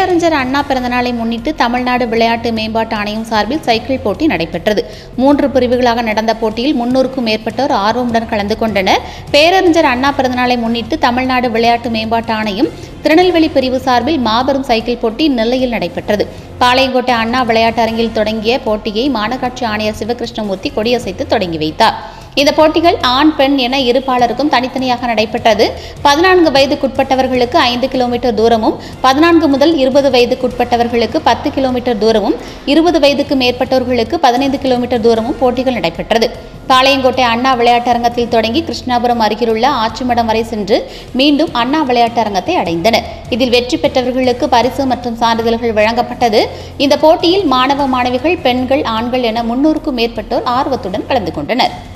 பேரறிஞர் அண்ணா பிறந்தநாளை முன்னிட்டு தமிழ்நாடு விளையாட்டு மேம்பாட்டு ஆணையம் சார்பில் சைக்கிள் போட்டி நடைபெற்றது மூன்று பிரிவுகளாக நடந்த போட்டியில் முன்னூறுக்கும் மேற்பட்டோர் ஆர்வமுடன் கலந்து கொண்டனர் பேரறிஞர் அண்ணா பிறந்தநாளை முன்னிட்டு தமிழ்நாடு விளையாட்டு மேம்பாட்டு ஆணையம் திருநெல்வேலி பிரிவு சார்பில் மாபெரும் சைக்கிள் போட்டி நெல்லையில் நடைபெற்றது பாளையங்கோட்டை அண்ணா விளையாட்டு அரங்கில் தொடங்கிய போட்டியை மாநகராட்சி ஆணையர் சிவகிருஷ்ணமூர்த்தி கொடியசைத்து தொடங்கி வைத்தார் இந்த போட்டிகள் ஆண் பெண் என இருபாலருக்கும் தனித்தனியாக நடைபெற்றது பதினான்கு வயதுக்குட்பட்டவர்களுக்கு ஐந்து கிலோமீட்டர் தூரமும் பதினான்கு முதல் இருபது வயதுக்குட்பட்டவர்களுக்கு பத்து கிலோமீட்டர் தூரமும் இருபது வயதுக்கு மேற்பட்டவர்களுக்கு பதினைந்து கிலோமீட்டர் தூரமும் போட்டிகள் நடைபெற்றது பாளையங்கோட்டை அண்ணா விளையாட்டரங்கத்தில் தொடங்கி கிருஷ்ணாபுரம் அருகிலுள்ள ஆச்சிமடம் வரை சென்று மீண்டும் அண்ணா விளையாட்டரங்கத்தை அடைந்தனர் இதில் வெற்றி பெற்றவர்களுக்கு பரிசு மற்றும் சான்றிதழ்கள் வழங்கப்பட்டது இந்த போட்டியில் மாணவ மாணவிகள் பெண்கள் ஆண்கள் என முன்னூறுக்கும் மேற்பட்டோர் ஆர்வத்துடன் கலந்து கொண்டனர்